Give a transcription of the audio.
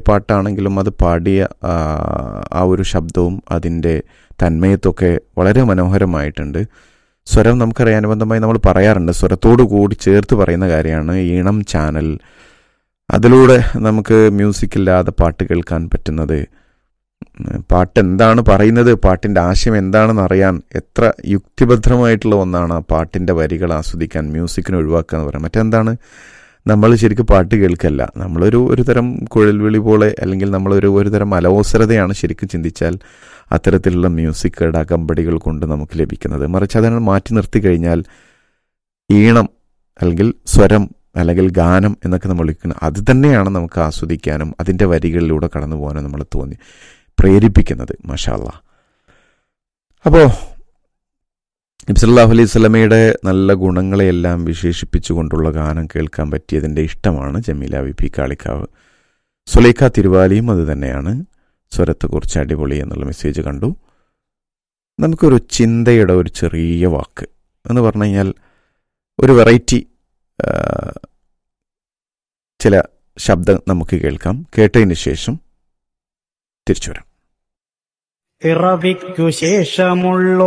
പാട്ടാണെങ്കിലും അത് പാടിയ ആ, ആ ഒരു ശബ്ദവും അതിൻ്റെ തന്മയത്വമൊക്കെ വളരെ മനോഹരമായിട്ടുണ്ട് സ്വരം നമുക്കറിയാം അനുബന്ധമായി നമ്മൾ പറയാറുണ്ട് സ്വരത്തോടു കൂടി ചേർത്ത് പറയുന്ന കാര്യമാണ് ഈണം ചാനൽ അതിലൂടെ നമുക്ക് മ്യൂസിക് ഇല്ലാതെ പാട്ട് കേൾക്കാൻ പറ്റുന്നത് ഉം, പാട്ട് എന്താണ് പറയുന്നത് പാട്ടിൻ്റെ ആശയം എന്താണെന്ന് അറിയാൻ എത്ര യുക്തിഭദ്രമായിട്ടുള്ള ഒന്നാണ് ആ പാട്ടിൻ്റെ വരികൾ ആസ്വദിക്കാൻ മ്യൂസിക്കിന് ഒഴിവാക്കുക എന്ന് പറയാം മറ്റെന്താണ് നമ്മൾ ശരിക്കും പാട്ട് കേൾക്കല്ല നമ്മളൊരു ഒരു തരം കുഴൽവിളി പോലെ അല്ലെങ്കിൽ നമ്മളൊരു ഒരു തരം അലോസരതയാണ് ശരിക്കും ചിന്തിച്ചാൽ അത്തരത്തിലുള്ള മ്യൂസിക് അകമ്പടികൾ കൊണ്ട് നമുക്ക് ലഭിക്കുന്നത് മറിച്ച് അതിനെ മാറ്റി നിർത്തി കഴിഞ്ഞാൽ ഈണം അല്ലെങ്കിൽ സ്വരം അല്ലെങ്കിൽ ഗാനം എന്നൊക്കെ നമ്മൾ വിളിക്കുന്നത് അത് തന്നെയാണ് നമുക്ക് ആസ്വദിക്കാനും അതിൻ്റെ വരികളിലൂടെ കടന്നു പോകാനും നമ്മൾ തോന്നി പ്രേരിപ്പിക്കുന്നത് മഷാല്ല അപ്പോൾ നബ്സല്ലാഹു അലൈഹി സ്വലമയുടെ നല്ല ഗുണങ്ങളെയെല്ലാം വിശേഷിപ്പിച്ചുകൊണ്ടുള്ള ഗാനം കേൾക്കാൻ പറ്റിയതിൻ്റെ ഇഷ്ടമാണ് ജമീല വി പി കാളിക്കാവ് സുലൈഖ തിരുവാലിയും അത് തന്നെയാണ് സ്വരത്തെക്കുറിച്ച് അടിപൊളി എന്നുള്ള മെസ്സേജ് കണ്ടു നമുക്കൊരു ചിന്തയുടെ ഒരു ചെറിയ വാക്ക് എന്ന് പറഞ്ഞു കഴിഞ്ഞാൽ ഒരു വെറൈറ്റി ചില ശബ്ദം നമുക്ക് കേൾക്കാം കേട്ടതിന് ശേഷം തിരിച്ചു വരാം പിറവിക്കു ശേഷമുള്ള